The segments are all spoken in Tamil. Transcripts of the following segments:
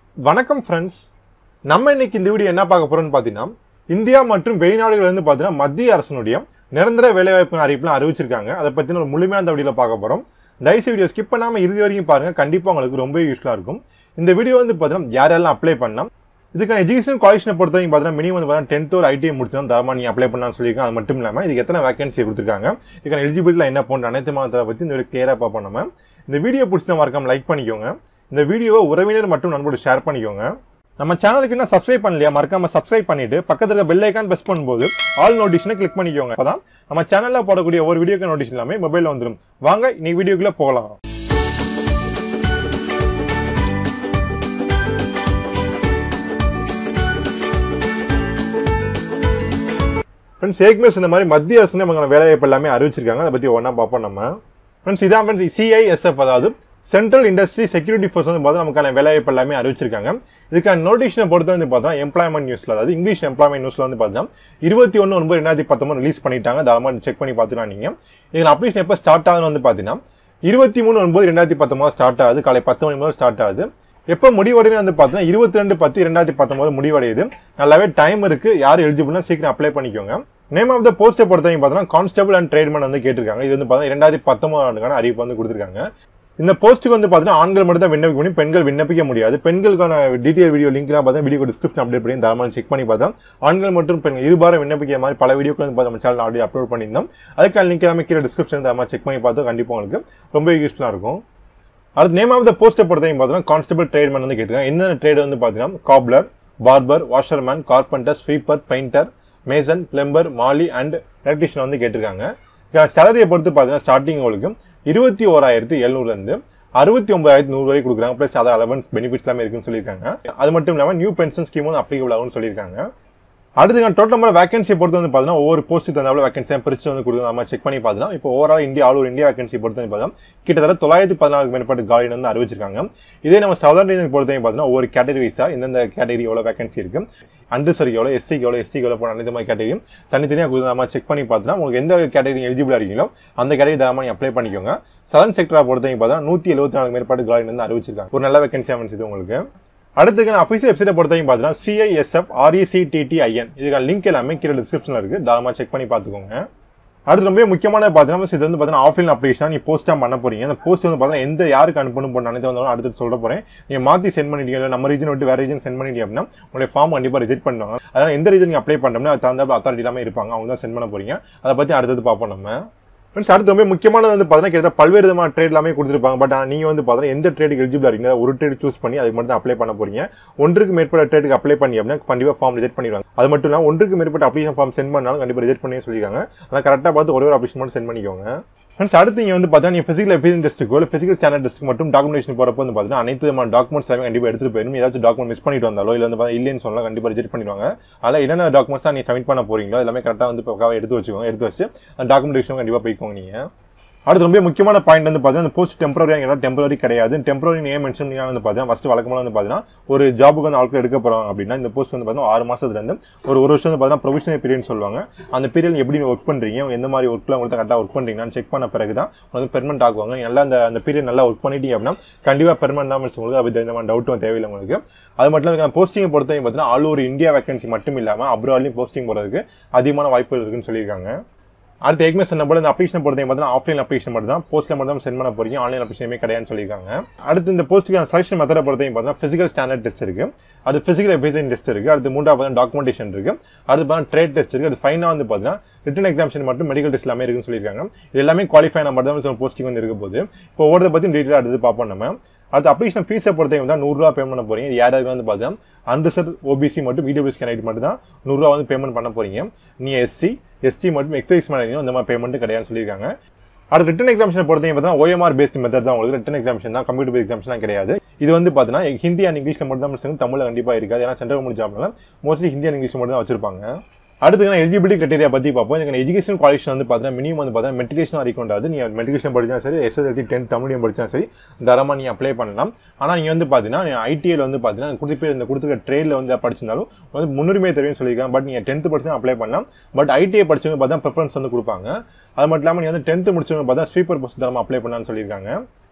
வணக்கம் ஃப்ரெண்ட்ஸ் நம்ம இன்னைக்கு இந்த வீடியோ என்ன பார்க்க போறோம்னு பார்த்தீங்கன்னா இந்தியா மற்றும் வெளிநாடுகள் வந்து பார்த்தீங்கன்னா மத்திய அரசினுடைய நிரந்தர வேலைவாய்ப்பு அறிவிப்புலாம் அறிவிச்சிருக்காங்க அதை பற்றின ஒரு முழுமையான அந்த வீடியோவில் பார்க்க போகிறோம் தயவுசெய்து வீடியோ ஸ்கிப் பண்ணாமல் இறுதி வரைக்கும் பாருங்க கண்டிப்பாக உங்களுக்கு ரொம்ப யூஸ்ஃபுல்லாக இருக்கும் இந்த வீடியோ வந்து பார்த்தீங்கன்னா யாரெல்லாம் அப்ளை பண்ணலாம் இதுக்கான எஜுகேஷன் குவாலிஃபிகேஷன் பொறுத்த வரைக்கும் பார்த்தீங்கன்னா மினிமம் வந்து பார்த்தீங்கன்னா டென்த் ஒரு ஐடிஐ முடிச்சு தான் தாராளமாக நீங்கள் அப்ளை பண்ணலாம்னு சொல்லியிருக்காங்க அது மட்டும் இல்லாமல் இதுக்கு எத்தனை வேகன்சி கொடுத்துருக்காங்க இதுக்கான எலிஜிபிலிட்டியில் என்ன போன்ற அனைத்து மாதத்தை பற்றி இந்த வீடியோ கிளியராக பார்ப்போம் நம்ம இந்த வீடியோ பிடிச்சா மறக்காம லைக் பண்ணிக்கோங்க இந்த வீடியோவை உறவினர் மற்றும் நண்பரோட ஷேர் பண்ணிக்கோங்க நம்ம சேனலுக்கு என்ன சப்ஸ்கிரைப் பண்ணலையா மறக்காம சப்ஸ்கிரைப் பண்ணிட்டு பக்கத்துல இருக்க பெல் ஐக்கான் பிரஸ் பண்ணும்போது ஆல் நோட்டிஷனை கிளிக் பண்ணிக்கோங்க அப்பதான் நம்ம சேனல்ல போடக்கூடிய ஒரு வீடியோக்கு நோட்டிஷன் எல்லாமே மொபைல்ல வந்துடும் வாங்க இன்னைக்கு வீடியோக்குள்ள போகலாம் ஃப்ரெண்ட்ஸ் ஏற்கனவே இந்த மாதிரி மத்திய அரசு நமக்கான வேலைவாய்ப்பு எல்லாமே அறிவிச்சிருக்காங்க அதை பத்தி ஒன்றா பார்ப்போம் நம்ம ஃப்ரெண்ட்ஸ் இதான் ஃப்ரெண்ட்ஸ் சிஐஎஸ்எஃப் அதாவது சென்ட்ரல் இண்டஸ்ட்ரி செக்யூரிட்டி ஃபோர்ஸ் வந்து பார்த்தா நமக்கான வேலைவாய்ப்பு எல்லாமே அறிவிச்சிருக்காங்க இதுக்கான நோட்டிஷனை பொறுத்து வந்து பார்த்தா எம்ப்ளாய்மெண்ட் நியூஸ்ல அதாவது இங்கிலீஷ் எம்ப்ளாய்மெண்ட் நியூஸ்ல வந்து பார்த்தா இருபத்தி ஒன்று ஒன்பது ரெண்டாயிரத்தி பத்தொன்பது ரிலீஸ் பண்ணிட்டாங்க தாராளமாக செக் பண்ணி பார்த்துக்கலாம் நீங்க இதில் அப்ளிகேஷன் எப்போ ஸ்டார்ட் ஆகுதுன்னு வந்து பார்த்தீங்கன்னா இருபத்தி மூணு ஒன்பது ரெண்டாயிரத்தி பத்தொன்பது ஸ்டார்ட் ஆகுது காலை பத்து மணி முதல் ஸ்டார்ட் ஆகுது எப்போ முடிவடையும் வந்து பார்த்தீங்கன்னா இருபத்தி ரெண்டு பத்து ரெண்டாயிரத்தி பத்தொன்பது முடிவடையுது நல்லாவே டைம் இருக்கு யார் எலிஜிபிள்னா சீக்கிரம் அப்ளை பண்ணிக்கோங்க நேம் ஆஃப் த போஸ்ட்டை பொறுத்தவரைக்கும் பார்த்தீங்கன்னா கான்ஸ்டபிள் அண்ட் ட்ரேட்மேன் வந்து கேட்டிருக்காங்க இது வந்து பார்த்தீங்கன்னா ரெண்டாயிரத்தி பத்தொன்பது ஆண்டுக்கான அறிவிப்பு வந்து கொடுத்துருக்காங்க இந்த போஸ்ட்டுக்கு வந்து பார்த்தீங்கன்னா ஆண்கள் மட்டும் தான் விண்ணப்பிக்க முடியும் பெண்கள் விண்ணப்பிக்க முடியாது பெண்களுக்கான டீடைல் வீடியோ லிங்க்லாம் பார்த்தா வீடியோ டிஸ்கிரிப்ஷன் அப்டேட் பண்ணி தாராளமாக செக் பண்ணி பார்த்தா ஆண்கள் மற்றும் பெண்கள் இருபாரம் விண்ணப்பிக்கிற மாதிரி பல வீடியோக்கள் வந்து பார்த்து நம்ம சேனல் ஆல்ரெடி அப்லோட் பண்ணியிருந்தோம் அதுக்கான லிங்க் எல்லாமே கீழே டிஸ்கிரிப்ஷன் தாராளமாக செக் பண்ணி பார்த்தா கண்டிப்பாக உங்களுக்கு ரொம்ப யூஸ்ஃபுல்லாக இருக்கும் அடுத்து நேம் ஆஃப் த போஸ்ட்டை பொறுத்தவரைக்கும் பார்த்தீங்கன்னா கான்ஸ்டபிள் ட்ரேட்மேன் வந்து கேட்டிருக்காங்க என்னென்ன ட்ரேட் வந்து பார்த்தீங்கன்னா cobbler barber washerman carpenter sweeper painter mason plumber mali and electrician வந்து கேட்டிருக்காங்க சேலரியை பொறுத்து பார்த்தீங்கன்னா ஸ்டார்டிங் உங்களுக்கு இருபத்தி ஓராயிரத்தி எழுநூறுலேருந்து அறுபத்தி ஒன்பதாயிரத்தி நூறு வரை கொடுக்குறாங்க ப்ளஸ் அதர் அலவன்ஸ் பெனிஃபிட்ஸ் எல்லாமே இருக்குன்னு சொல்லியிருக்காங்க அது மட்டும் இல்லாமல் நியூ பென்ஷன் ஸ்கீம் வந்து அப்ளிகபிள் ஆகும்னு சொல்லியிருக்காங்க அடுத்து டோட்டல் நம்பர் வேகன்சி பொறுத்து வந்து பார்த்தீங்கன்னா ஒவ்வொரு போஸ்ட்டுக்கு தகுந்த வேகன்சி பிரிச்சு வந்து கொடுத்து நம்ம செக் பண்ணி பார்த்தோம் இப்போ overall India all over India vacancy பொறுத்து வந்து பார்த்தோம் கிட்டத்தட்ட தொள்ளாயிரத்தி பதினாலுக்கு மேற்பட்ட காலி வந்து அறிவிச்சிருக்காங்க இதே நம்ம சதர்ன் ரீஜன் பொறுத்து பார்த்தீங்கன்னா ஒவ்வொரு கேட்டகரி வைஸா எந்தெந்த கேட்டகரி எவ்வளோ வேகன்சி இருக்கு அண்டர் சரி எவ்வளோ எஸ்சிக்கு எவ்வளோ எஸ்டிக்கு எவ்வளோ போன இந்த மாதிரி கேட்டகரியும் தனித்தனியாக கொடுத்து நம்ம செக் பண்ணி பார்த்தோம்னா உங்களுக்கு எந்த கேட்டகரி எலிஜிபிளாக இருக்கீங்களோ அந்த கேட்டகரி தாராளமாக நீ அப்ளை பண்ணிக்கோங்க சதன் செக்டரா பொறுத்தவங்க பார்த்தா நூற்றி எழுபத்தி நாலு மேற்பட்ட காலி வந்து அறிவிச்சிருக்காங்க ஒரு நல்ல வேகன்சி அமைச்சது உங்களுக்கு அடுத்துக்கு நான் அஃபீஷியல் வெப்சைட்டை பொறுத்தவரைக்கும் பார்த்தீங்கன்னா சிஐஎஸ்எஃப் ஆர்இசிடிடிஐஎன் இதுக்கான லிங்க் எல்லாமே கீழே டிஸ்கிரிப்ஷனில் இருக்குது தாராளமாக செக் பண்ணி பார்த்துக்கோங்க அடுத்து ரொம்ப முக்கியமான பார்த்தீங்கன்னா இது வந்து பார்த்தீங்கன்னா ஆஃப்லைன் அப்ளிகேஷன் நீ போஸ்ட்டாக பண்ண போறீங்க அந்த போஸ்ட் வந்து பார்த்தீங்கன்னா எந்த யாருக்கு அனுப்பணும் போன அனைத்து வந்தாலும் அடுத்து சொல்ல போறேன் நீங்க மாற்றி சென்ட் பண்ணிட்டீங்க நம்ம ரீஜன் விட்டு வேற ரீஜன் சென்ட் பண்ணிட்டீங்க அப்படின்னா உங்களுடைய ஃபார்ம் கண்டிப்பாக ரிஜெக்ட் பண்ணுவாங்க அதனால் எந்த ரீஜன் அப்ளை பண்ணோம்னா அது தகுந்த அத்தாரிட்டி எல்லாமே இருப்பாங்க அவங்க தான் சென்ட் பண்ண போறீங்க அதை பற்றி அடுத்தது பார்ப்போம் நம்ம ஃப்ரெண்ட்ஸ் அடுத்து ரொம்ப முக்கியமானது வந்து பார்த்தீங்கன்னா கிட்டத்தட்ட பல்வேறு விதமான ட்ரேட் எல்லாமே கொடுத்துருப்பாங்க பட் நீங்க வந்து பார்த்தீங்கன்னா எந்த ட்ரேடுக்கு எலிஜிபிள் இருக்கீங்க ஒரு ட்ரேட் சூஸ் பண்ணி அதுக்கு மட்டும் தான் அப்ளை பண்ண போறீங்க ஒன்றுக்கு மேற்பட்ட ட்ரேடுக்கு அப்ளை பண்ணி அப்படின்னா கண்டிப்பாக ஃபார்ம் ரிஜெக்ட் பண்ணிடுவாங்க அது மட்டும் இல்லாமல் ஒன்றுக்கு மேற்பட்ட அப்ளிகேஷன் ஃபார்ம் சென்ட் பண்ணாலும் கண்டிப்பாக ரிஜெக்ட் பண்ணி சொல்லியிருக்காங்க அதான் கரெக்டாக பார்த்து ஒரே ஒரு அப்ளிகேஷன் மட்டும் சென்ட் பண்ணிக்கோங்க ஃப்ரெண்ட்ஸ் அடுத்து இங்கே வந்து பார்த்தா நீ ஃபிசிக்கல் எஃபிஷியன் டெஸ்ட்டுக்கோ இல்லை ஃபிசிக்கல் ஸ்டாண்டர்ட் டெஸ்ட் மட்டும் டாக்குமெண்டேஷன் போகிறப்போ வந்து பார்த்தீங்கன்னா அனைத்து விதமான டாக்குமெண்ட்ஸ் எல்லாமே கண்டிப்பாக எடுத்துட்டு போயிடும் ஏதாச்சும் டாக்குமெண்ட் மிஸ் பண்ணிட்டு வந்தாலோ இல்லை வந்து பார்த்தா இல்லைன்னு சொன்னால் கண்டிப்பாக ரிஜெக்ட் பண்ணிடுவாங்க அதில் என்னென்ன டாக்குமெண்ட்ஸ் தான் நீ சப்மிட் பண்ண போறீங்களோ எல்லாமே கரெக்டாக வந்து பக்காவாக எடுத்து வச்சுக்கோங்க எடுத்து வச்சு அந்த டாக்குமெண்டேஷன் கண்டிப்பாக போய்க்கோங்க நீங்கள் அடுத்து ரொம்ப முக்கியமான பாயிண்ட் வந்து பார்த்தீங்கன்னா போஸ்ட் டெம்பரரி எல்லாம் டெம்பரரி கிடையாது டெம்பரரி நேம் மென்ஷன் பண்ணி வந்து பார்த்தீங்கன்னா ஃபர்ஸ்ட் வழக்கமாக வந்து பார்த்தீங்கன்னா ஒரு ஜாபுக்கு வந்து ஆட்கள் எடுக்க போகிறோம் அப்படின்னா இந்த போஸ்ட் வந்து பார்த்தீங்கன்னா ஆறு மாசத்துலேருந்து ஒரு ஒரு வருஷம் வந்து பார்த்தீங்கன்னா ப்ரொவிஷனல் பீரியட் சொல்லுவாங்க அந்த பீரியட் எப்படி ஒர்க் பண்ணுறீங்க எந்த மாதிரி ஒர்க்கில் உங்களுக்கு கரெக்டாக ஒர்க் பண்ணுறீங்கன்னு செக் பண்ண பிறகு தான் வந்து பெர்மனெண்ட் ஆக்குவாங்க நல்லா அந்த அந்த பீரியட் நல்லா ஒர்க் பண்ணிட்டீங்க அப்படின்னா கண்டிப்பாக பெர்மனெண்ட் தான் உங்களுக்கு அது எந்த மாதிரி டவுட்டும் தேவையில்லை உங்களுக்கு அது மட்டும் இல்லாமல் போஸ்டிங் பொறுத்தவரைக்கும் பார்த்தீங்கன்னா ஆல் ஓவர் இந்தியா வேகன்சி மட்டும் இல்லாமல் அப்ராட்லையும் போஸ்டிங் போகிறதுக்கு அதிகமான வாய்ப்புகள் இருக்குன்னு சொல்லியிருக்காங்க அடுத்து ஏற்கனவே சொன்ன போல இந்த அப்ளிகேஷன் பொறுத்தவரை பார்த்தீங்கன்னா ஆஃப்லைன் அப்ளிகேஷன் மட்டும் தான் போஸ்ட்ல மட்டும் தான் சென்ட் பண்ண போறீங்க ஆன்லைன் அப்ளிகேஷனுமே கிடையாதுன்னு சொல்லியிருக்காங்க அடுத்து இந்த போஸ்ட்டுக்கான செலக்ஷன் மெத்தடை பொறுத்தவரை பார்த்தீங்கன்னா பிசிக்கல் ஸ்டாண்டர்ட் டெஸ்ட் இருக்கு அது பிசிக்கல் எபிசன் டெஸ்ட் இருக்கு அடுத்து மூன்றாவது பார்த்தீங்கன்னா டாக்குமெண்டேஷன் இருக்கு அடுத்து பார்த்தீங்கன்னா ட்ரேட் டெஸ்ட் இருக்கு அது ஃபைனா வந்து பார்த்தீங்கன்னா ரிட்டன் எக்ஸாமிஷன் மட்டும் மெடிக்கல் டெஸ்ட் எல்லாமே இருக்குன்னு சொல்லியிருக்காங்க இது எல்லாமே குவாலிஃபை மட்டும் தான் போஸ்டிங் வந்து இருக்க போது இப்போ ஒவ்வொரு பத்தி டீட்டெயில் அடுத்து பார்ப்போம் நம்ம அடுத்து அப்ளிகேஷன் ஃபீஸை பொறுத்தவரை வந்து நூறுரூவா பேமெண்ட் பண்ண போறீங்க யார் யாருக்கு வந்து பார்த்தீங்கன்னா அன்ரிசர்வ் ஓபிசி மட்டும் இடபிள்யூஸ் கேண்டிடேட் மட்டும் தான் நூறுரூவா வந்து பேமெண்ட் பண்ண போறீங்க நீ எஸ்சி எஸ்டி மட்டும் எக்ஸைஸ் மேனேஜரும் இந்த மாதிரி பேமெண்ட் கிடையாதுன்னு சொல்லியிருக்காங்க அடுத்து ரிட்டன் எக்ஸாமிஷன் பொறுத்தவரை பார்த்தீங்கன்னா ஓஎம்ஆர் பேஸ்ட் மெத்தட் தான் உங்களுக்கு ரிட்டன் எக்ஸாமிஷன் தான் கம்ப்யூட்டர் பேஸ்ட் எக்ஸாமிஷன் கிடையாது இது வந்து பார்த்தீங்கன்னா ஹிந்தி அண்ட் இங்கிலீஷ்ல மட்டும் தான் முடிச்சாங்க தமிழ்ல கண்டிப்பா இருக்காது ஏன்னா சென்ட்ரல் முடிச்சாப்ல மோஸ்ட்லி ஹிந்தி அண்ட் இங்கிலீஷ் மட்டும் தான் வச்சிருப்பாங்க அடுத்து நான் எலிஜிபிலிட்டி கிரைட்டீரியா பத்தி பார்ப்போம் எனக்கு எஜுகேஷன் குவாலிஃபிகேஷன் வந்து பார்த்தீங்கன்னா மினிமம் வந்து பார்த்தீங்கன்னா மெட்ரிகேஷன் வரைக்கும் உண்டாது நீ மெட்ரிகேஷன் படிச்சா சரி எஸ்எஸ்எல்சி டென்த் தமிழியம் படிச்சா சரி தரமா நீ அப்ளை பண்ணலாம் ஆனா நீங்க வந்து பாத்தீங்கன்னா ஐடிஐல வந்து பாத்தீங்கன்னா குறிப்பிட்ட இந்த கொடுத்துருக்க ட்ரேட்ல வந்து படிச்சிருந்தாலும் வந்து முன்னுரிமை தெரியும் சொல்லியிருக்காங்க பட் நீங்க டென்த் படிச்சா அப்ளை பண்ணலாம் பட் ஐடிஐ படிச்சவங்க பார்த்தா ப்ரிஃபரன்ஸ் வந்து கொடுப்பாங்க அது மட்டும் இல்லாமல் நீ வந்து டென்த் முடிச்சவங்க பார்த்தா ஸ்வீப்பர் போஸ்ட் தரமா அப்ளை பண்ணலாம்னு சொல்லியிருக்காங்க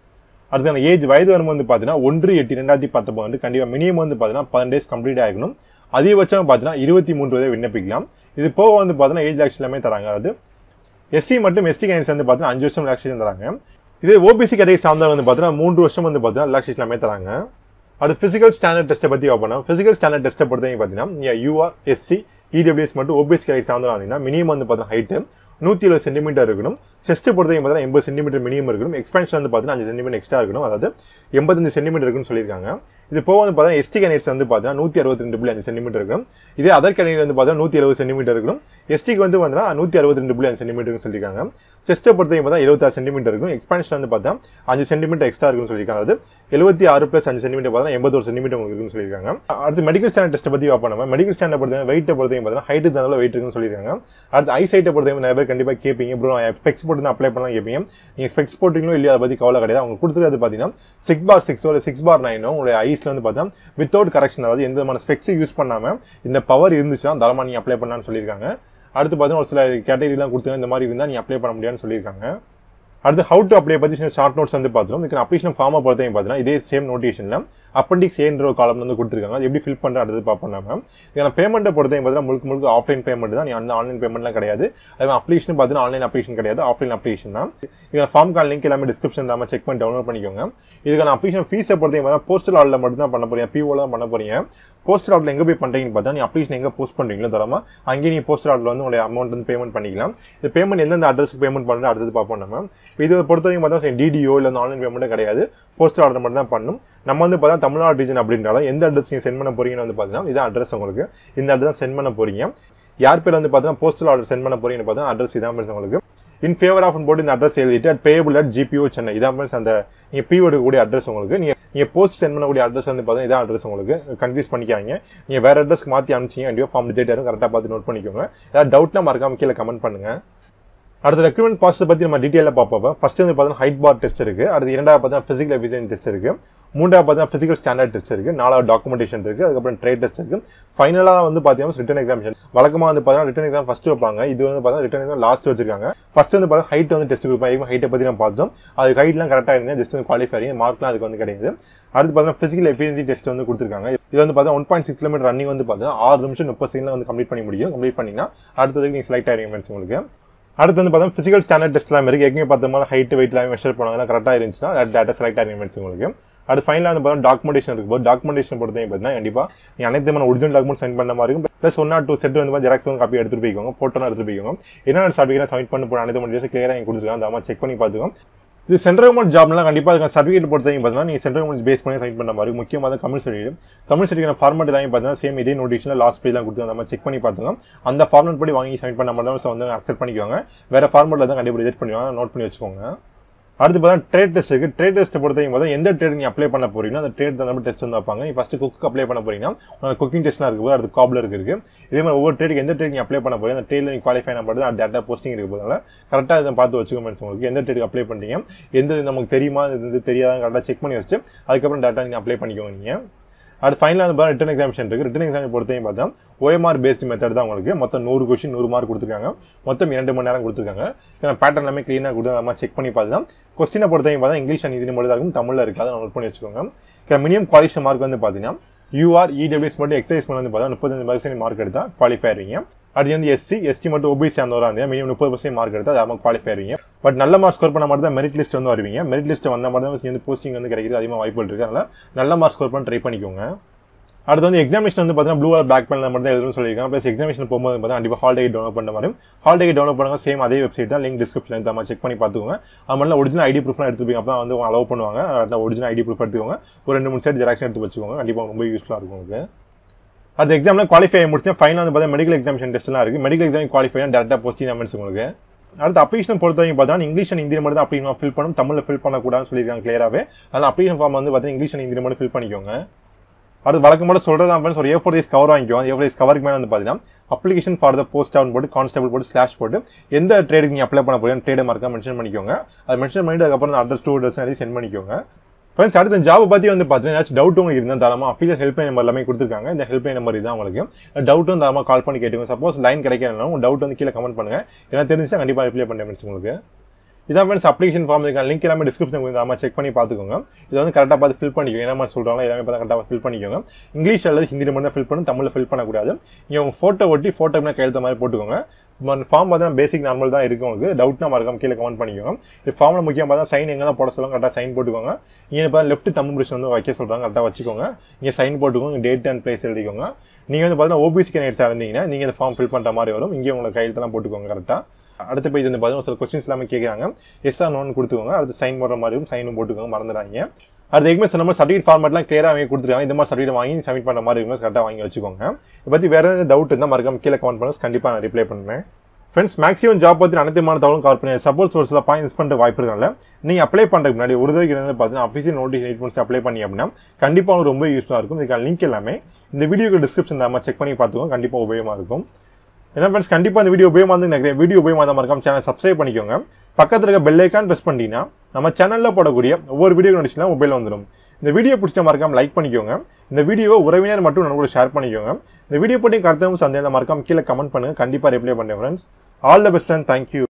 அடுத்து ஏஜ் வயது வரம்பு வந்து பார்த்தீங்கன்னா ஒன்று எட்டு ரெண்டாயிரத்தி பத்தொன்பது வந்து கண்டிப்பாக மினிமம் வந்து பார்த்தீங்கன்னா பதினெண்டு டேஸ் கம்ப்ளீட் ஆகணும் அதிகபட்சம் பார்த்தீங்கன்னா இருபத்தி மூன்று வரை விண்ணப்பிக்கலாம் இது போக வந்து பார்த்தீங்கன்னா ஏஜ் ரிலாக்ஸ் எல்லாமே தராங்க அதாவது எஸ்சி மற்றும் எஸ்டி கேண்டிடேட்ஸ் வந்து பார்த்தீங்கன்னா அஞ்சு வருஷம் ரிலாக்ஸேஷன் தராங்க இது ஓபிசி கேட்டகரி சார்ந்தவங்க வந்து பார்த்தீங்கன்னா மூன்று வருஷம் வந்து பார்த்தீங்கன்னா ரிலாக்ஸேஷன் எல்லாமே தராங்க அது பிசிக்கல் ஸ்டாண்டர்ட் டெஸ்ட்டை பற்றி பார்ப்போம் பிசிக்கல் ஸ்டாண்டர்ட் டெஸ்ட்டை பொறுத்தவரைக்கும் பார்த்தீங்கன்னா யூஆர் எஸ்சி இடபிள்யூஎஸ் மட்டும் ஓபிஎஸ் கேட்டகரி சார்ந்தவங்க வந்தீங்கன்னா மினிமம் வந்து பார்த்தீங்கன்னா ஹைட்டு நூற்றி இருபது சென்டிமீட்டர் இருக்கணும் செஸ்ட் பொறுத்தவரைக்கும் பார்த்தீங்கன்னா எண்பது சென்டிமீட்டர் மினிமம் இருக்கணும் எக்ஸ்பென்ஷன் வந்து பார்த்தீங்கன்னா அஞ்சு சென்டிமீட்டர் எக்ஸ்ட்ரா இருக்கணும் அதாவது எண்பத்தஞ்சு சென்டிமீட்டர் இருக்குன்னு சொல்லியிருக்காங்க இது போக வந்து பார்த்தீங்கன்னா எஸ்டி கேண்டிடேட்ஸ் வந்து பார்த்தீங்கன்னா நூற்றி அறுபத்தி ரெண்டு புள்ளி அஞ்சு சென்டிமீட்டர் இருக்கும் இதே அதர் கேண்டிடேட் வந்து பார்த்தீங்கன்னா நூற்றி எழுபது சென்டிமீட்டர் இருக்கணும் எஸ்டிக்கு வந்து பார்த்தீங்கன்னா நூற்றி அறுபத்தி ரெண்டு புள்ளி அஞ்சு சென்டிமீட்டர் சொல்லியிருக்காங்க செஸ்ட்டை பொறுத்தவரைக்கும் பார்த்தா எழுபத்தாறு சென்டிமீட்டர் இருக்கும் எக்ஸ்பான்ஷன் வந்து பார்த்தா அஞ்சு சென்டிமீட்டர் எக்ஸ்ட்ரா இருக்குன்னு சொல்லியிருக்காங்க அதாவது எழுபத்தி ஆறு பிளஸ் அஞ்சு சென்டிமீட்டர் பார்த்தா எண்பத்தொரு சென்டிமீட்டர் உங்களுக்கு இருக்குன்னு சொல்லியிருக்காங்க அடுத்து மெடிக்கல் ஸ்டாண்டர்ட் டெஸ்ட் பற்றி பார்ப்போம் நம்ம மெடிக்கல் ஸ்டாண்டர்ட் பொறுத்தவரை வெயிட்டை பொறுத்தவரைக்கும் பார்த்தீங்கன்னா ஹைட்டு தகுந்த வெயிட் இருக்குன்னு சொல்லியிருக்காங்க அடுத்து ஐ சைட்டை பொறுத்தவரை நிறைய பேர் கண்டிப்பாக கேட்பீங்க ப்ரோ ஸ்பெக்ஸ் போட்டு அப்ளை பண்ணலாம் கேட்பீங்க நீங்கள் ஸ்பெக்ஸ் போட்டிங்களோ இல்லையா அதை பற்றி கவலை கிடையாது அவங்க கொடுத்துருக்கிறது பார்த்தீங்கன்னா சிக்ஸ் பார் சிக்ஸோ இல்லை சிக்ஸ் பார் நைனோ உங்களுடைய ஐஸ்ல வந்து பார்த்தா வித்தவுட் கரெக்ஷன் அதாவது எந்த விதமான ஸ்பெக்ஸ் யூஸ் பண்ணாமல் இந்த பவர் இருந்துச்சுன்னா தாராளமாக நீங்கள் அப்ளை பண்ணலாம்னு சொல்லியிருக்காங்க அடுத்து பார்த்தீங்கன்னா ஒரு சில கேட்டகரிலாம் கொடுத்துங்க இந்த மாதிரி இருந்தால் நீ அப்ளை பண்ண முடியாதுன்னு சொல்லியிருக்காங்க அடுத்து ஹவு டு அப்ளை பற்றி ஷார்ட் நோட்ஸ் வந்து பார்த்துரும் இதுக்கு அப்ளிகேஷன் ஃபார்மை பொறுத்தவரைக்கும் பார்த்தீங்கன்னா இதே சேம் நோட்டிஷனில் அப்பண்டிக்ஸ் ஏன்ற ஒரு காலம் வந்து கொடுத்துருக்காங்க அது எப்படி ஃபில் பண்ணுற அடுத்து பார்ப்போம் நம்ம இதில் பேமெண்ட்டை பொறுத்தவரைக்கும் பார்த்தீங்கன்னா முழுக்க முழுக்க ஆஃப்லைன் பேமெண்ட் தான் நீ அந்த ஆன்லைன் பேமெண்ட்லாம் கிடையாது அது அப்ளிகேஷன் பார்த்தீங்கன்னா ஆன்லைன் அப்ளிகேஷன் கிடையாது ஆஃப்லைன் அப்ளிகேஷன் தான் இதில் ஃபார்ம் கால் லிங்க் எல்லாமே டிஸ்கிரிப்ஷன் தான் செக் பண்ணி டவுன்லோட் பண்ணிக்கோங்க இதுக்கான அப்ளிகேஷன் ஃபீஸை பொறுத்தவரைக்கும் பார்த்தீங்கன்னா போஸ்டல் ஆர்டர் மட்டும் தான் பண்ண போறீங்க பிஓ தான் பண்ண போறீங்க போஸ்டல் ஆர்டர் எங்கே போய் பண்ணுறீங்கன்னு பார்த்தா நீ அப்ளிகேஷன் எங்கே போஸ்ட் பண்ணுறீங்களோ தரமா அங்கேயே நீ போஸ்டல் ஆர்டர் வந்து உங்களுடைய அமௌண்ட் வந்து பேமெண்ட் பண்ணிக்கலாம் இந்த பேமெண்ட் எந்தெந்த அட்ரஸ்க்கு பேமெண்ட் பண்ணுறது அடுத்தது பார்ப்போம் நம்ம இது பொறுத்தவரைக்கும் பார்த்தா டிடிஓ இல்லை ஆன்லைன் பேமெண்ட்டே கிடையாது போஸ்டல் ஆர்டர் மட்டும் தான் பண்ணும் நம்ம வந்து பார்த்தா தமிழ்நாடு ரீஜன் அப்படின்றால எந்த அட்ரஸ் நீங்கள் சென்ட் பண்ண போறீங்கன்னு வந்து பார்த்தீங்கன்னா இதான் அட்ரஸ் உங்களுக்கு இந்த அட்ரஸ் தான் சென்ட் பண்ண போறீங்க யார் பேர் வந்து பார்த்தீங்கன்னா போஸ்டல் ஆர்டர் சென்ட் பண்ண போறீங்கன்னு பார்த்தா அட்ரஸ் இதான் friends உங்களுக்கு இன் ஃபேவர் ஆஃப் போட்டு இந்த அட்ரஸ் எழுதிட்டு at payable at GPO Chennai இதான் friends அந்த நீங்கள் பி கூடிய அட்ரஸ் உங்களுக்கு நீங்கள் நீங்கள் போஸ்ட் சென்ட் பண்ணக்கூடிய அட்ரஸ் வந்து பார்த்தீங்கன்னா இதான் அட்ரஸ் உங்களுக்கு கன்ஃபியூஸ் பண்ணிக்காங்க நீங்கள் வேற அட்ரஸ்க்கு மாற்றி அனுப்பிச்சிங்க கண்டிப்பாக ஃபார்ம் ரிஜெக்ட் ஆகும் கரெக்டாக பார்த்து நோட் பண்ணிக்கோங்க ஏதாவது டவுட்னா மறக்காம கீழே கமெண்ட் பண்ணுங்க அடுத்த ரெக்ரூட்மெண்ட் ப்ராசஸ் பற்றி நம்ம டீட்டெயிலாக பார்ப்போம் ஃபர்ஸ்ட் வந்து பார்த்தீங்கன்னா ஹைட் பார் டெஸ்ட் இருக்கு அடுத்து இரண்டாவது பார்த்தா ஃபிசிக்கல் எஃபிஷியன் டெஸ்ட் இருக்கு மூன்றாவது பார்த்தா ஃபிசிக்கல் ஸ்டாண்டர்ட் டெஸ்ட் இருக்கு நாலாவது டாக்குமெண்டேஷன் இருக்கு அதுக்கப்புறம் ட்ரேட் டெஸ்ட் இருக்கு ஃபைனலாக வந்து பார்த்தீங்கன்னா ரிட்டன் எக்ஸாமிஷன் வழக்கமாக வந்து பார்த்தீங்கன்னா ரிட்டன் எக்ஸாம் ஃபர்ஸ்ட் வைப்பாங்க இது வந்து பார்த்தீங்கன்னா ரிட்டன் எக்ஸாம் லாஸ்ட் வச்சிருக்காங்க ஃபர்ஸ்ட் வந்து பார்த்தா ஹைட் வந்து டெஸ்ட் கொடுப்பாங்க ஹைட்டை பற்றி நம்ம பார்த்தோம் அது ஹைட்லாம் கரெக்டாக இருங்க ஜஸ்ட் வந்து குவாலிஃபை மார்க்லாம் அதுக்கு வந்து கிடையாது அடுத்து பார்த்தீங்கன்னா ஃபிசிக்கல் எஃபிஷியன்சி டெஸ்ட் வந்து கொடுத்துருக்காங்க இது வந்து பார்த்தா one point six kilometre running வந்து பார்த்தீங்கன்னா ஆறு நிமிஷம் முப்பது செகண்ட்ல வந்து கம்ப்ளீட் பண்ணி முடியும் கம்ப்ளீட் பண்ணிங்கன்னா அடுத்ததுக்கு நீங்கள் செலக்ட் ஆயிருங்க friends உங்களுக்கு அடுத்து வந்து பார்த்தா ஃபிசிக்கல் ஸ்டாண்டர்ட் டெஸ்ட் எல்லாம் இருக்கு ஏற்கனவே பார்த்த மாதிரி ஹைட் வெயிட் எல்லாம் மெஷர் பண்ணாங்க கரெக்டாக இருந்துச்சுன்னா டேட்டா செலக்ட் ஆகிருங்க friends உங்களுக்கு அது ஃபைனலாக வந்து பார்த்தா டாக்குமெண்டேஷன் இருக்கு போது டாக்குமெண்டேஷன் பொறுத்தவரைக்கும் பார்த்தீங்கன்னா கண்டிப்பாக நீ அனைத்து விதமான ஒரிஜினல் டாக்குமெண்ட் சைன் பண்ண மாதிரி இருக்கும் plus one or two set வந்து ஜெராக்ஸ் வந்து காப்பி எடுத்துட்டு போய்க்கோங்க ஃபோட்டோ எடுத்துட்டு போய்க்கோங்க என்னென்ன சர்டிஃபிகேட் சப்மிட் பண்ண போகிற அனைத்து மட்டும் கிளியராக கொடுத்துருக்காங்க அந்த செக் பண்ணி பார்த்துக்கோங்க இது சென்ட்ரல் கவர்மெண்ட் ஜாப்லாம் கண்டிப்பாக அதுக்கு சர்டிஃபிகேட் பொறுத்தவரைக்கும் பார்த்தீங்கன்னா நீங்கள் சென்ட்ரல் கவர்மெண்ட் பேஸ் பண்ணி சைன் பண்ண மாதிரி முக்கியமாக தான் கமிழ் சர்டிஃபிகேட் கமிழ் சர்டிஃபிகேட் ஃபார்மேட் எல்லாமே பார்த்தீங்கன்னா சேம் இதே நோட்டிஷனில் லாஸ்ட் பேஜ்லாம் கொடுத்து அந்த மாதிரி செக் பண்ணி பார்த்துங்க அந்த ஃபார்மேட் படி வாங்கி சைன் பண்ண மாதிரி தான் வந்து அக்செப்ட் பண்ணிக்கோங்க வேற ஃபார்மேட்டில் தான் கண்டிப்பாக ரிஜெக்ட் பண்ணுவாங்க நோட் பண்ணி வச்சுக்கோங்க அடுத்து பார்த்தா ட்ரேட் டெஸ்ட் இருக்கு ட்ரேட் டெஸ்ட் பொறுத்தவரைக்கும் பார்த்தா எந்த ட்ரேட் நீ அப்ளை பண்ண போறீங்கன்னா அந்த ட்ரேட் தகுந்த டெஸ்ட் வந்து வைப்பாங்க நீ ஃபர்ஸ்ட் குக்கு அப்ளை பண்ண போறீங்கன்னா குக்கிங் டெஸ்ட்லாம் இருக்கு அடுத்து காப்லர் இருக்கு இதே மாதிரி ஒவ்வொரு ட்ரேடுக்கு எந்த ட்ரேட் நீ அப்ளை பண்ண போறீங்க அந்த ட்ரேட்ல நீ குவாலிஃபை பண்ண போறது அந்த டேட்டா போஸ்டிங் இருக்கு போதுனால கரெக்டாக இதை பார்த்து வச்சுக்கோங்க உங்களுக்கு எந்த ட்ரேடுக்கு அப்ளை பண்றீங்க எந்த நமக்கு தெரியுமா இது தெரியாத கரெக்டாக செக் பண்ணி வச்சு அதுக்கப்புறம் டேட்டா நீங்க அப்ளை பண்ணிக்கோங்க நீங்க அடுத்து ஃபைனலாக வந்து பார்த்தா ரிட்டன் எக்ஸாமிஷன் இருக்கு ரிட்டன் எக்ஸாம் பொறுத்தையும் பார்த்தா ஓஎம்ஆர் பேஸ்டு மெத்தட் தான் உங்களுக்கு மொத்தம் நூறு கொஸ்டின் நூறு மார்க் கொடுத்துருக்காங்க மொத்தம் இரண்டு மணி நேரம் கொடுத்துருக்காங்க பேட்டர்ன் எல்லாமே க்ளீனாக கொடுத்து அந்த மாதிரி செக் பண்ணி பார்த்து கொஸ்டினை பொறுத்தையும் பார்த்தா இங்கிலீஷ் அண்ட் இது மட்டும் தான் இருக்கும் தமிழில் இருக்கு அதை நோட் பண்ணி வச்சுக்கோங்க மினிமம் குவாலிஃபிகேஷன் மார்க் வந்து பார்த்தீங்கன்னா யூஆர் இடபிள்யூஎஸ் மட்டும் எக்ஸசைஸ் பண்ண வந்து பார்த்தா முப்பத்தஞ்சு பர்சன்ட் மார்க் எடுத்தா குவாலிஃபை ஆயிருங்க அது வந்து எஸ்சி எஸ்டி மட்டும் ஓபிசி அந்த வராங்க மினிமம் முப்பது பர்சன்ட் மார்க் எடுத்தா அது அவங்க குவாலிஃபை ஆயிருங்க பட் நல்ல மார்க் ஸ்கோர் பண்ண மாதிரி தான் மெரிட் லிஸ்ட் வந்து வருவீங்க மெரிட் லிஸ்ட் வந்த மாதிரி தான் வந்து போஸ்டிங் வந்து கிடைக்கிறது அதிகமாக வாய்ப்பு இருக்கு அதனால நல்ல மார்க் ஸ்கோர் பண்ண ட்ரை பண்ணிக்கோங்க அடுத்து வந்து எக்ஸாமினேஷன் வந்து பார்த்தீங்கன்னா ப்ளூ பேக் பேனில் மட்டும் தான் எழுதணும்னு சொல்லியிருக்காங்க ப்ளஸ் எக்ஸாமினேஷன் போகும்போது பார்த்தீங்கன்னா கண்டிப்பாக ஹால் டிக்கெட் டவுன்லோட் பண்ண மாதிரி ஹால் டிக்கெட் டவுன்லோட் பண்ணுங்க சேம் அதே வெப்சைட் தான் லிங்க் டிஸ்கிரிப்ஷன் இந்த மாதிரி செக் பண்ணி பார்த்துக்கோங்க அது மட்டும் ஒரிஜினல் ஐடி ப்ரூஃப்லாம் எடுத்துப்பீங்க அப்போ வந்து அலோவ் பண்ணுவாங்க அந்த ஒரிஜினல் ஐடி ப்ரூஃப் எடுத்துக்கோங்க ஒரு ரெண்டு மூணு செட் ஜெராக்ஷன் எடுத்து வச்சுக்கோங்க கண்டிப்பாக ரொம்ப யூஸ்ஃபுல்லாக இருக்கும் உங்களுக்கு அது எக்ஸாம்ல குவாலிஃபை முடிச்சு ஃபைனல் வந்து பார்த்தா மெடிக்கல் எக்ஸாமிஷன் டெஸ்ட்லாம் இருக்கு மெடிக்கல் எக்ஸாம் குவாலிஃபை டேரக்டாக போஸ்டிங் தான் உங்களுக்கு அடுத்து அப்ளிகேஷன் பொறுத்த வரைக்கும் பார்த்தா இங்கிலீஷ் அண்ட் ஹிந்தி மட்டும் தான் அப்படி ஃபில் பண்ணணும் தமிழில் ஃபில் பண்ணக்கூடாதுன்னு சொல்லியிருக்காங்க கிளியராகவே அதனால் அப்ளிகேஷன் ஃபார்ம் வந்து பார்த்தீங்கன்னா இங்கிலீஷ் அண்ட் ஹிந்தி மட்டும் ஃபில் பண்ணிக்கோங்க அடுத்து வழக்கம் மட்டும் சொல்றது தான் ஒரு ஏ ஃபோர் சைஸ் கவர் வாங்கிக்கோ ஏ ஃபோர் சைஸ் கவருக்கு மேலே வந்து பார்த்தீங்கன்னா application for the post down போட்டு கான்ஸ்டபிள் போட்டு ஸ்லாஷ் போட்டு எந்த ட்ரேடுக்கு நீங்கள் அப்ளை பண்ண போறீங்க ட்ரேட் மார்க்காக மென்ஷன் பண்ணிக்கோங்க அதை மென்ஷன் பண்ணிட்டு அதுக்கப்புறம் அட்ரஸ் டூ அட்ரஸ் எழுதி சென்ட் பண்ணிக்கோங்க ஃப்ரெண்ட்ஸ் அடுத்த ஜாப் பற்றி வந்து பார்த்தீங்கன்னா ஏதாச்சும் டவுட் உங்களுக்கு இருந்தால் தாராளமாக அஃபீஷியல் ஹெல்ப்லைன் நம்பர் எல்லாமே கொடுத்துருக்காங்க இந்த ஹெல்ப்லைன் நம்பர் தான் உங்களுக்கு டவுட்டும் தாராளமாக கால் பண்ணி கேட்டுங்க சப்போஸ் லைன் கிடைக்கலன்னா உங்க டவுட் வந்து கீழே கமெண்ட் பண்ணுங்க ஏன்னா தெரிஞ்சுச்சா கண்டிப்பாக ரிப்ளை பண்ணேன் ஃப்ரெண்ட்ஸ் உங்களுக்கு இதான் ஃப்ரெண்ட்ஸ் அப்ளிகேஷன் ஃபார்ம் இருக்க லிங்க் எல்லாமே டிஸ்கிரிப்ஷன் கொடுத்து செக் பண்ணி பார்த்துக்கோங்க இதை வந்து கரெக்டாக பார்த்து ஃபில் பண்ணிக்கோங்க என்ன மாதிரி சொல்கிறாங்களோ எல்லாமே பார்த்து கரெக்டாக ஃபில் பண்ணிக்கோங்க இங்கிலீஷ் அல்லது ஹிந்தியில் மட்டும் ஃபில் பண்ணி தமிழில் ஃபில் பண்ணக்கூடாது நீங்கள் உங்கள் ஃபோட்டோ ஒட்டி ஃபோட்டோ கையெழுத்த மாதிரி போட்டுக்கோங்க ஃபார்ம் பார்த்தா பேசிக் நார்மல் தான் இருக்கும் உங்களுக்கு டவுட்னா மறக்காம கீழே கமெண்ட் பண்ணிக்கோங்க இந்த ஃபார்மில் முக்கியம் பார்த்தா சைன் எங்கே தான் போட சொல்லுவாங்க கரெக்டாக சைன் போட்டுக்கோங்க இங்கே பார்த்தா லெஃப்ட் தம்பு பிடிச்சி வந்து வைக்க சொல்கிறாங்க கரெக்டாக வச்சுக்கோங்க இங்கே சைன் போட்டுக்கோங்க டேட் அண்ட் பிளேஸ் எழுதிக்கோங்க நீங்கள் வந்து பார்த்தீங்கன்னா ஓபிசி கேண்டிடேட்ஸாக இருந்தீங்கன்னா நீங்கள் இந்த ஃபார்ம் ஃபில் பண்ணுற மாதிரி வரும் இங்கே உங்களுக்கு கையெழுத்தெல்லாம் போட்டுக்கோங்க கரெக்டாக அடுத்த பேஜ் வந்து பார்த்தீங்கன்னா சில கொஸ்டின்ஸ் எல்லாமே கேட்குறாங்க எஸ் ஆர் நோன் கொடுத்துக்கோங்க அடுத்து சைன் போடுற மாதிரியும் சைனும் போட்டுக்கோங்க மறந்துடாதீங்க அடுத்து எதுவுமே சொன்ன மாதிரி சர்டிஃபிகேட் ஃபார்மேட்லாம் கிளியராக வாங்கி கொடுத்துருக்காங்க இந்த மாதிரி சர்டிஃபிகேட் வாங்கி சப்மிட் பண்ணுற மாதிரி இருக்கும் கரெக்டாக வாங்கி வச்சுக்கோங்க இதை பற்றி வேறு ஏதாவது டவுட் இருந்தால் மறக்காம கீழே கமெண்ட் பண்ணி கண்டிப்பாக நான் ரிப்ளை பண்ணுறேன் ஃப்ரெண்ட்ஸ் மேக்ஸிமம் ஜாப் பற்றி அனைத்துமான தகவலும் கவர் பண்ணி சப்போஸ் ஒரு சில பாயிண்ட்ஸ் பண்ணுற வாய்ப்பு இருக்கனால நீங்கள் அப்ளை பண்ணுறதுக்கு முன்னாடி ஒரு தடவை வந்து பார்த்தீங்கன்னா official notice eight months apply பண்ணி அப்படின்னா கண்டிப்பாக உங்களுக்கு ரொம்ப யூஸ்ஃபுல்லாக இருக்கும் இதுக்கான லிங்க் எல்லாமே இந்த வீடியோக்கு டிஸ்கிரிப்ஷன் நம்ம செக் பண்ணி பார்த்துக்கோங்க கண்டிப்பாக உபயோகமாக இருக்கும் ஏன்னா ஃப்ரெண்ட்ஸ் கண்டிப்பாக இந்த வீடியோ உபயோகமாக இருந்து நினைக்கிறேன் வீடியோ உபயோகமாக தான் மறக்காம சேனல் சப்ஸ்கிரைப் பண்ணிக்கோங்க பக்கத்தில் இருக்க பெல் ஐக்கான் ப்ரெஸ் பண்ணிட்டீங்கன்னா நம்ம சேனலில் போடக்கூடிய ஒவ்வொரு வீடியோ நோட்டிஸ்லாம் மொபைல் வந்துடும் இந்த வீடியோ பிடிச்ச மறக்காம லைக் பண்ணிக்கோங்க இந்த வீடியோவை உறவினர் மட்டும் நம்ம ஷேர் பண்ணிக்கோங்க இந்த வீடியோ பற்றி கருத்தும் சந்தேகம் மறக்காம கீழே கமெண்ட் பண்ணுங்க கண்டிப்பாக ரிப்ளை பண்ணுறேன் friends all the best and thank you